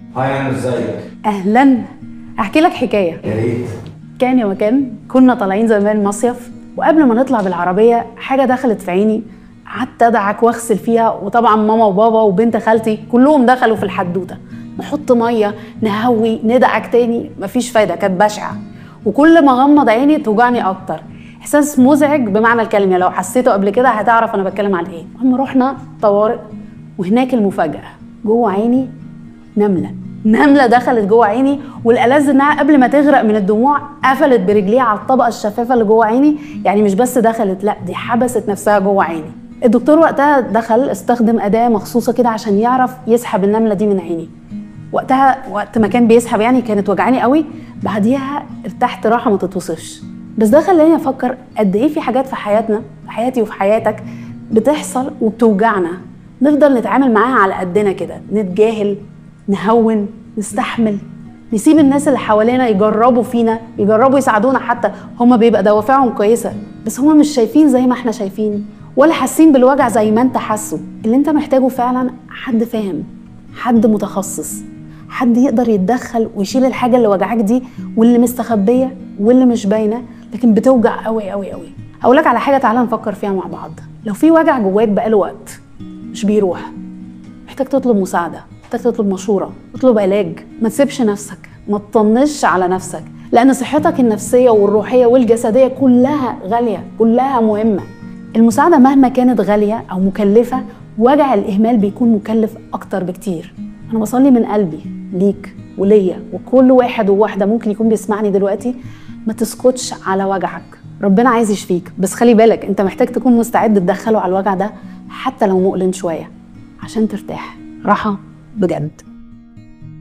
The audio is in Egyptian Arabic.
هاي انا ازيك اهلا احكي لك حكايه يا ريت كان يا مكان كنا طالعين زمان مصيف وقبل ما نطلع بالعربيه حاجه دخلت في عيني قعدت ادعك واغسل فيها وطبعا ماما وبابا وبنت خالتي كلهم دخلوا في الحدوته نحط ميه نهوي ندعك تاني مفيش فايده كانت بشعه وكل ما اغمض عيني توجعني اكتر احساس مزعج بمعنى الكلمه لو حسيته قبل كده هتعرف انا بتكلم عن ايه المهم رحنا طوارئ وهناك المفاجاه جوه عيني نمله نمله دخلت جوه عيني والالذ انها قبل ما تغرق من الدموع قفلت برجليها على الطبقه الشفافه اللي جوه عيني يعني مش بس دخلت لا دي حبست نفسها جوه عيني الدكتور وقتها دخل استخدم اداه مخصوصه كده عشان يعرف يسحب النمله دي من عيني وقتها وقت ما كان بيسحب يعني كانت وجعاني قوي بعديها ارتحت راحه ما تتوصفش بس ده خلاني افكر قد ايه في حاجات في حياتنا في حياتي وفي حياتك بتحصل وبتوجعنا نفضل نتعامل معاها على قدنا كده نتجاهل نهون نستحمل نسيب الناس اللي حوالينا يجربوا فينا يجربوا يساعدونا حتى هما بيبقى دوافعهم كويسه بس هما مش شايفين زي ما احنا شايفين ولا حاسين بالوجع زي ما انت حاسه اللي انت محتاجه فعلا حد فاهم حد متخصص حد يقدر يتدخل ويشيل الحاجه اللي وجعاك دي واللي مستخبيه واللي مش باينه لكن بتوجع قوي قوي قوي هقول لك على حاجه تعالى نفكر فيها مع بعض لو في وجع جواك بقاله وقت مش بيروح محتاج تطلب مساعده محتاج تطلب مشوره اطلب علاج ما تسيبش نفسك ما تطنش على نفسك لان صحتك النفسيه والروحيه والجسديه كلها غاليه كلها مهمه المساعده مهما كانت غاليه او مكلفه وجع الاهمال بيكون مكلف اكتر بكتير انا بصلي من قلبي ليك وليا وكل واحد وواحده ممكن يكون بيسمعني دلوقتي ما تسكتش على وجعك ربنا عايز يشفيك بس خلي بالك انت محتاج تكون مستعد تدخله على الوجع ده حتى لو مؤلم شويه عشان ترتاح راحه بجد